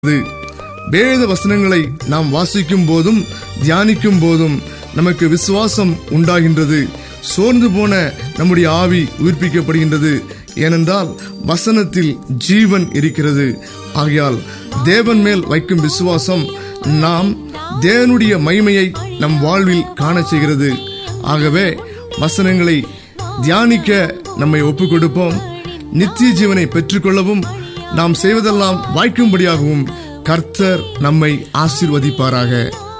இது வேத வசனங்களை நாம் வாசிக்கும் போதும் தியானிக்கும் போதும் நமக்கு விசுவாசம் உண்டாகின்றது சோர்ந்து போன நம்முடைய ஆவி உயிர்ப்பிக்கப்படுகின்றது ஏனென்றால் வசனத்தில் ஜீவன் இருக்கிறது ஆகையால் தேவன் மேல் வைக்கும் விசுவாசம் நாம் தேவனுடைய மகிமையை நம் வாழ்வில் காணச் செய்கிறது ஆகவே வசனங்களை தியானிக்க நம்மை ஒப்புக் கொடுப்போம் நித்திய ஜீவனை பெற்றுக்கொள்ளவும் நாம் செய்வதெல்லாம் வாய்க்கும்படியாகவும் கர்த்தர் நம்மை ஆசீர்வதிப்பாராக